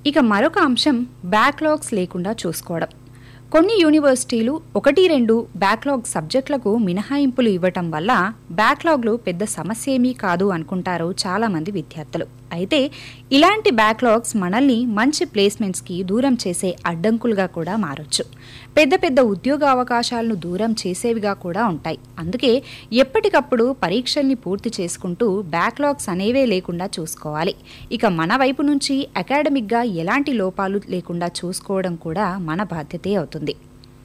ఇక మరొక అంశం బ్యాక్లాగ్స్ లేకుండా చూసుకోవడం కొన్ని యూనివర్సిటీలు ఒకటి రెండు బ్యాక్లాగ్ సబ్జెక్టులకు మినహాయింపులు ఇవ్వటం వల్ల బ్యాక్లాగ్లు పెద్ద సమస్య ఏమీ కాదు అనుకుంటారు చాలామంది విద్యార్థులు అయితే ఇలాంటి బ్యాక్లాగ్స్ మనల్ని మంచి ప్లేస్మెంట్స్కి దూరం చేసే అడ్డంకులుగా కూడా మారొచ్చు పెద్ద పెద్ద ఉద్యోగ అవకాశాలను దూరం చేసేవిగా కూడా ఉంటాయి అందుకే ఎప్పటికప్పుడు పరీక్షల్ని పూర్తి చేసుకుంటూ బ్యాక్లాగ్స్ అనేవే లేకుండా చూసుకోవాలి ఇక మన వైపు నుంచి అకాడమిక్గా ఎలాంటి లోపాలు లేకుండా చూసుకోవడం కూడా మన బాధ్యతే అవుతుంది